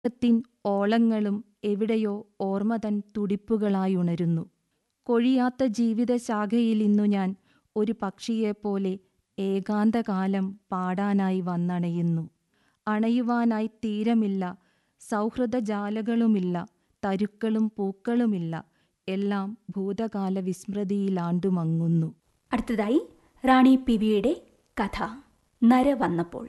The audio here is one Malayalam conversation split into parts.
ത്തിൻ ഓളങ്ങളും എവിടെയോ ഓർമ്മതൻ തുടിപ്പുകളായുണരുന്നു. കൊഴിയാത്ത ജീവിതശാഖയിലിന്നു ഞാൻ ഒരു പക്ഷിയെപ്പോലെ ഏകാന്തകാലം പാടാനായി വന്നണയുന്നു. അണയുവാനായി തീരമില്ല, സൗഹൃദജാലകളുമില്ല, തരുക്കളും പൂക്കളുമില്ല, എല്ലാം ഭൂതകാല വിസ്മൃതിയിലാണ്ടുമങ്ങുന്നു. അടുത്തതായി റാണി പി വിയുടെ കഥ നര വന്നപ്പോൾ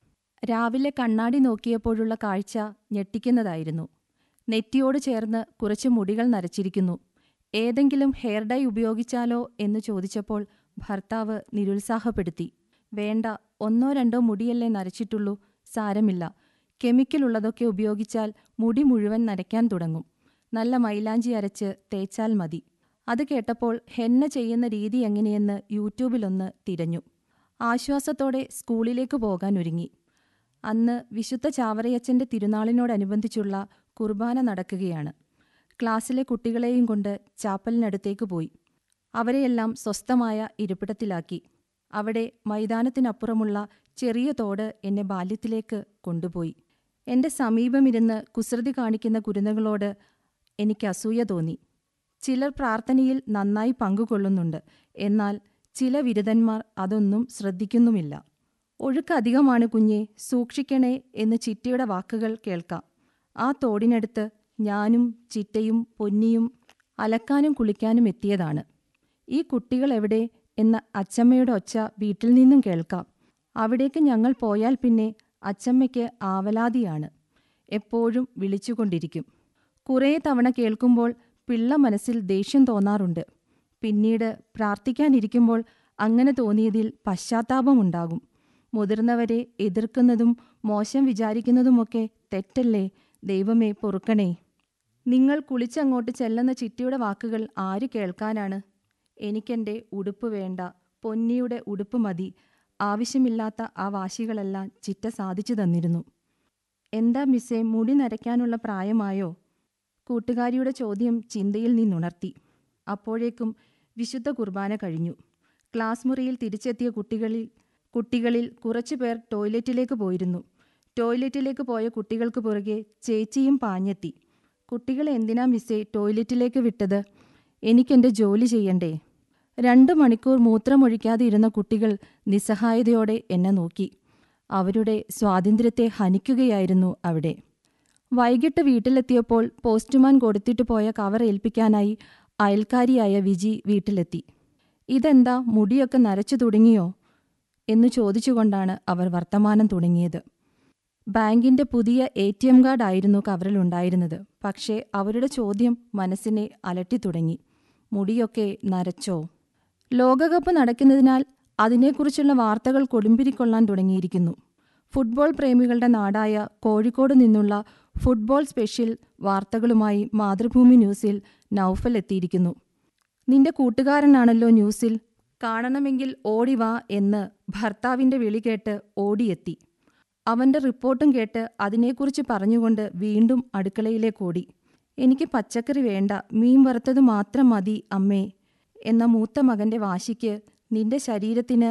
രാവിലെ കണ്ണാടി നോക്കിയപ്പോഴുള്ള കാഴ്ച ഞെട്ടിക്കുന്നതായിരുന്നു. നെറ്റിയോട് ചേർന്ന് കുറച്ച് മുടികൾ നരച്ചിരിക്കുന്നു. ഏതെങ്കിലും ഹെയർ ഡൈ ഉപയോഗിച്ചാലോ എന്നു ചോദിച്ചപ്പോൾ ഭർത്താവ് നിരുത്സാഹപ്പെടുത്തി. വേണ്ട, ഒന്നോ രണ്ടോ മുടിയല്ലേ നരച്ചിട്ടുള്ളൂ, സാരമില്ല. കെമിക്കലുള്ളതൊക്കെ ഉപയോഗിച്ചാൽ മുടി മുഴുവൻ നരയ്ക്കാൻ തുടങ്ങും. നല്ല മൈലാഞ്ചി അരച്ച് തേച്ചാൽ മതി. അത് കേട്ടപ്പോൾ ഹെന്ന ചെയ്യുന്ന രീതി എങ്ങനെയെന്ന് യൂട്യൂബിലൊന്ന് തിരഞ്ഞു. ആശ്വാസത്തോടെ സ്കൂളിലേക്ക് പോകാനൊരുങ്ങി. അന്ന് വിശുദ്ധ ചാവറയച്ചന്റെ തിരുനാളിനോടനുബന്ധിച്ചുള്ള കുർബാന നടക്കുകയാണ്. ക്ലാസ്സിലെ കുട്ടികളെയും കൊണ്ട് ചാപ്പലിനടുത്തേക്ക് പോയി. അവരെയെല്ലാം സ്വസ്ഥമായ ഇരിപ്പിടത്തിലാക്കി. അവിടെ മൈതാനത്തിനപ്പുറമുള്ള ചെറിയ തോട് എന്നെ ബാല്യത്തിലേക്ക് കൊണ്ടുപോയി. എന്റെ സമീപമിരുന്ന് കുസൃതി കാണിക്കുന്ന കുരുന്നുകളോട് എനിക്ക് അസൂയ തോന്നി. ചിലർ പ്രാർത്ഥനയിൽ നന്നായി പങ്കുകൊള്ളുന്നുണ്ട്. എന്നാൽ ചില വിരുതന്മാർ അതൊന്നും ശ്രദ്ധിക്കുന്നുമില്ല. ഒഴുക്കധികമാണ് കുഞ്ഞേ, സൂക്ഷിക്കണേ എന്ന് ചിറ്റയുടെ വാക്കുകൾ കേൾക്കാം. ആ തോടിനടുത്ത് ഞാനും ചിറ്റയും പൊന്നിയും അലക്കാനും കുളിക്കാനും എത്തിയതാണ്. ഈ കുട്ടികളെവിടെ എന്ന അച്ചമ്മയുടെ ഒച്ച വീട്ടിൽ നിന്നും കേൾക്കാം. അവിടേക്ക് ഞങ്ങൾ പോയാൽ പിന്നെ അച്ചമ്മയ്ക്ക് ആവലാതിയാണ്. എപ്പോഴും വിളിച്ചുകൊണ്ടിരിക്കും. കുറേ തവണ കേൾക്കുമ്പോൾ പിള്ള മനസ്സിൽ ദേഷ്യം തോന്നാറുണ്ട്. പിന്നീട് പ്രാർത്ഥിക്കാനിരിക്കുമ്പോൾ അങ്ങനെ തോന്നിയതിൽ പശ്ചാത്താപമുണ്ടാകും. മുതിർന്നവരെ എതിർക്കുന്നതും മോശം വിചാരിക്കുന്നതുമൊക്കെ തെറ്റല്ലേ, ദൈവമേ പൊറുക്കണേ. നിങ്ങൾ കുളിച്ചങ്ങോട്ട് ചെല്ലെന്ന ചിറ്റയുടെ വാക്കുകൾ ആര് കേൾക്കാനാണ്. എനിക്കെന്റെ ഉടുപ്പ് വേണ്ട, പൊന്നിയുടെ ഉടുപ്പ് മതി. ആവശ്യമില്ലാത്ത ആ വാശികളെല്ലാം ചിറ്റ സാധിച്ചു തന്നിരുന്നു. എന്താ മിസ്സേ മുടി നരയ്ക്കാനുള്ള പ്രായമായോ? കൂട്ടുകാരിയുടെ ചോദ്യം ചിന്തയിൽ നിന്നുണർത്തി. അപ്പോഴേക്കും വിശുദ്ധ കുർബാന കഴിഞ്ഞു. ക്ലാസ് മുറിയിൽ തിരിച്ചെത്തിയ കുട്ടികളിൽ കുട്ടികളിൽ കുറച്ചുപേർ ടോയ്ലറ്റിലേക്ക് പോയിരുന്നു. ടോയ്ലറ്റിലേക്ക് പോയ കുട്ടികൾക്ക് പുറകെ ചേച്ചിയും പാഞ്ഞെത്തി. കുട്ടികളെ എന്തിനാ മിസ്സേ ടോയ്ലറ്റിലേക്ക് വിട്ടത്? എനിക്കെന്റെ ജോലി ചെയ്യണ്ടേ. രണ്ട് മണിക്കൂർ മൂത്രമൊഴിക്കാതെ ഇരുന്ന കുട്ടികൾ നിസ്സഹായതയോടെ എന്നെ നോക്കി. അവരുടെ സ്വാതന്ത്ര്യത്തെ ഹനിക്കുകയായിരുന്നു അവിടെ. വൈകിട്ട് വീട്ടിലെത്തിയപ്പോൾ പോസ്റ്റുമാൻ കൊടുത്തിട്ട് പോയ കവർ ഏൽപ്പിക്കാനായി അയൽക്കാരിയായ വിജി വീട്ടിലെത്തി. ഇതെന്താ മുടിയൊക്കെ നരച്ചു തുടങ്ങിയോ? എന്നു ചോദിച്ചുകൊണ്ടാണ് അവർ വർത്തമാനം തുടങ്ങിയത്. ബാങ്കിന്റെ പുതിയ എ ടി എം കാർഡ് ആയിരുന്നു കവറിലുണ്ടായിരുന്നത്. പക്ഷേ അവരുടെ ചോദ്യം മനസ്സിനെ അലട്ടിത്തുടങ്ങി. മുടിയൊക്കെ നരച്ചോ? ലോകകപ്പ് നടക്കുന്നതിനാൽ അതിനെക്കുറിച്ചുള്ള വാർത്തകൾ കൊടുമ്പിരിക്കൊള്ളാൻ തുടങ്ങിയിരിക്കുന്നു. ഫുട്ബോൾ പ്രേമികളുടെ നാടായ കോഴിക്കോട് നിന്നുള്ള ഫുട്ബോൾ സ്പെഷ്യൽ വാർത്തകളുമായി മാതൃഭൂമി ന്യൂസിൽ നൗഫൽ എത്തിയിരിക്കുന്നു. നിന്റെ കൂട്ടുകാരനാണല്ലോ ന്യൂസിൽ. കാണണമെങ്കിൽ ഓടിവാ എന്ന് ഭർത്താവിന്റെ വിളി കേട്ട് ഓടിയെത്തി. അവന്റെ റിപ്പോർട്ടും കേട്ട് അതിനെക്കുറിച്ച് പറഞ്ഞുകൊണ്ട് വീണ്ടും അടുക്കളയിലേക്കോടി. എനിക്ക് പച്ചക്കറി വേണ്ട, മീൻ വറുത്തത് മാത്രം മതി അമ്മേ എന്ന മൂത്ത മകന്റെ വാശിക്ക് നിന്റെ ശരീരത്തിന്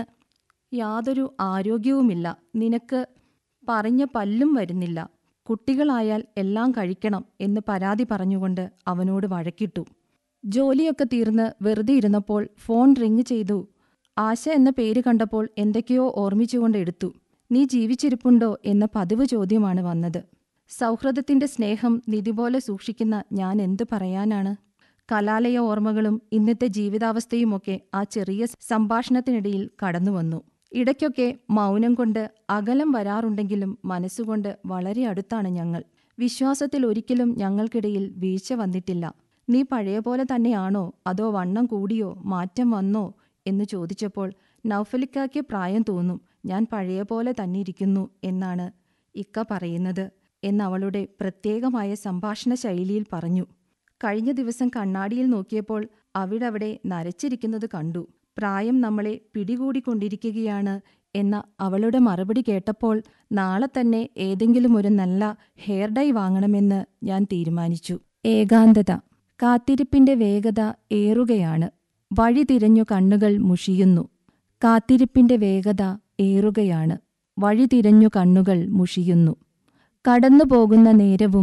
യാതൊരു ആരോഗ്യവുമില്ല. നിനക്ക് പറഞ്ഞ പല്ലും വരുന്നില്ല. കുട്ടികളായാൽ എല്ലാം കഴിക്കണം എന്ന് പരാതി പറഞ്ഞുകൊണ്ട് അവനോട് വഴക്കിട്ടു. ജോലിയൊക്കെ തീർന്ന് വെറുതെ ഇരുന്നപ്പോൾ ഫോൺ റിങ് ചെയ്തു. ആശ എന്ന പേര് കണ്ടപ്പോൾ എന്തൊക്കെയോ ഓർമ്മിച്ചുകൊണ്ട് എടുത്തു. നീ ജീവിച്ചിരിപ്പുണ്ടോ എന്ന പതിവ് ചോദ്യമാണ് വന്നത്. സൗഹൃദത്തിന്റെ സ്നേഹം നിധിപോലെ സൂക്ഷിക്കുന്ന ഞാൻ എന്ത് പറയാനാണ്. കലാലയ ഓർമ്മകളും ഇന്നത്തെ ജീവിതാവസ്ഥയുമൊക്കെ ആ ചെറിയ സംഭാഷണത്തിനിടയിൽ കടന്നുവന്നു. ഇടയ്ക്കൊക്കെ മൗനം കൊണ്ട് അകലം വരാറുണ്ടെങ്കിലും മനസ്സുകൊണ്ട് വളരെ അടുത്താണ് ഞങ്ങൾ. വിശ്വാസത്തിൽ ഒരിക്കലും ഞങ്ങൾക്കിടയിൽ വീഴ്ച വന്നിട്ടില്ല. നീ പഴയപോലെ തന്നെയാണോ അതോ വണ്ണം കൂടിയോ മാറ്റം വന്നോ എന്നു ചോദിച്ചപ്പോൾ നൗഫലിക്കായ്ക്ക് പ്രായം തോന്നും. ഞാൻ പഴയപോലെ തന്നെയിരിക്കുന്നു എന്നാണ് ഇക്ക പറയുന്നത് എന്നവളുടെ പ്രത്യേകമായ സംഭാഷണ ശൈലിയിൽ പറഞ്ഞു. കഴിഞ്ഞ ദിവസം കണ്ണാടിയിൽ നോക്കിയപ്പോൾ അവിടവിടെ നരച്ചിരിക്കുന്നത് കണ്ടു. പ്രായം നമ്മളെ പിടികൂടിക്കൊണ്ടിരിക്കുകയാണ് എന്ന അവളുടെ മറുപടി കേട്ടപ്പോൾ നാളെ തന്നെ ഏതെങ്കിലും ഒരു നല്ല ഹെയർ ഡൈ വാങ്ങണമെന്ന് ഞാൻ തീരുമാനിച്ചു. ഏകാന്തത. കാത്തിരിപ്പിന്റെ വേഗത ഏറുകയാണ്. വഴി തിരഞ്ഞു കണ്ണുകൾ മുഷിയുന്നു. കാത്തിരിപ്പിന്റെ വേഗത ഏറുകയാണ്. വഴി തിരഞ്ഞു കണ്ണുകൾ മുഷിയുന്നു. കടന്നുപോകുന്ന നേരവും